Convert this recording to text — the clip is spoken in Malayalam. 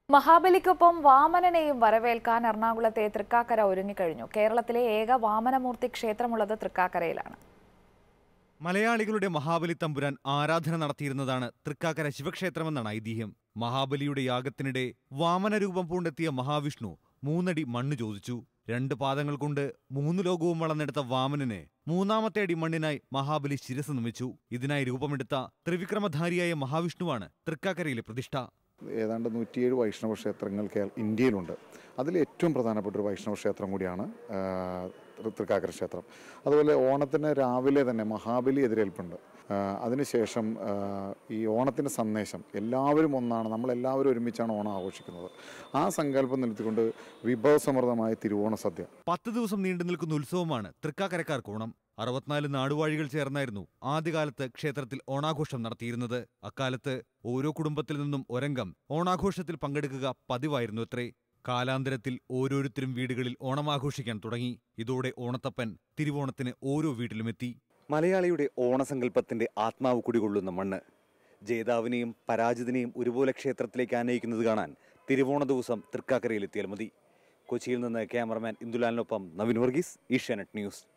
മഹാബലിക്കൊപ്പം വാമനനെയും വരവേൽക്കാൻ എറണാകുളത്തെ തൃക്കാക്കര ഒരുങ്ങിക്കഴിഞ്ഞു കേരളത്തിലെ ഏക വാമനമൂർത്തി ക്ഷേത്രമുള്ളത് തൃക്കാക്കരയിലാണ് മലയാളികളുടെ മഹാബലി തമ്പുരാൻ ആരാധന നടത്തിയിരുന്നതാണ് തൃക്കാക്കര ശിവക്ഷേത്രമെന്നാണ് ഐതിഹ്യം മഹാബലിയുടെ യാഗത്തിനിടെ വാമനരൂപം പൂണ്ടെത്തിയ മഹാവിഷ്ണു മൂന്നടി മണ്ണ് ചോദിച്ചു രണ്ട് പാദങ്ങൾ കൊണ്ട് മൂന്ന് ലോകവും വളർന്നെടുത്ത വാമനന് മൂന്നാമത്തെ അടി മണ്ണിനായി മഹാബലി ശിരസ് നമിച്ചു ഇതിനായി രൂപമെടുത്ത ത്രിവിക്രമധാരിയായ മഹാവിഷ്ണുവാണ് തൃക്കാക്കരയിലെ പ്രതിഷ്ഠ ഏതാണ്ട് നൂറ്റിയേഴ് വൈഷ്ണവ ക്ഷേത്രങ്ങൾ കേര ഇന്ത്യയിലുണ്ട് അതിൽ ഏറ്റവും പ്രധാനപ്പെട്ട ഒരു വൈഷ്ണവ ക്ഷേത്രം കൂടിയാണ് ആ, തൃ- തൃക്കാക്കര ക്ഷേത്രം അതുപോലെ ഓണത്തിന് രാവിലെ തന്നെ മഹാബലി എതിരേൽപ്പുണ്ട് ആ, അതിനുശേഷം ആ, ഈ ഓണത്തിൻ്റെ സന്ദേശം എല്ലാവരും ഒന്നാണ് നമ്മളെല്ലാവരും ഒരുമിച്ചാണ് ഓണം ആഘോഷിക്കുന്നത് ആ സങ്കല്പം നിലത്തിക്കൊണ്ട് വിഭവസമൃദ്ധമായ തിരുവോണ സദ്യ പത്ത് ദിവസം നീണ്ടു നിൽക്കുന്ന ഉത്സവമാണ് തൃക്കാക്കരക്കാർക്ക് ഓണം അറുപത്തിനാല് നാടുവാഴികൾ ചേർന്നായിരുന്നു ആദ്യകാലത്ത് ക്ഷേത്രത്തിൽ ഓണാഘോഷം നടത്തിയിരുന്നത് അക്കാലത്ത് ഓരോ കുടുംബത്തിൽ നിന്നും ഒരംഗം ഓണാഘോഷത്തിൽ പങ്കെടുക്കുക പതിവായിരുന്നു അത്രേ കാലാന്തരത്തിൽ ഓരോരുത്തരും വീടുകളിൽ ഓണമാഘോഷിക്കാൻ തുടങ്ങി ഇതോടെ ഓണത്തപ്പൻ തിരുവോണത്തിന് ഓരോ വീട്ടിലുമെത്തി മലയാളിയുടെ ഓണസങ്കല്പത്തിന്റെ ആത്മാവ് കുടികൊള്ളുന്ന മണ്ണ് ജേതാവിനെയും പരാജിതനെയും ഒരുപോലെ ക്ഷേത്രത്തിലേക്ക് ആനയിക്കുന്നത് കാണാൻ തിരുവോണ ദിവസം തൃക്കാക്കരയിലെത്തിയാൽ മതി കൊച്ചിയിൽ നിന്ന് ക്യാമറമാൻ ഇന്ദുലാലിനൊപ്പം നവീൻ വർഗീസ് ഏഷ്യാനെറ്റ് ന്യൂസ്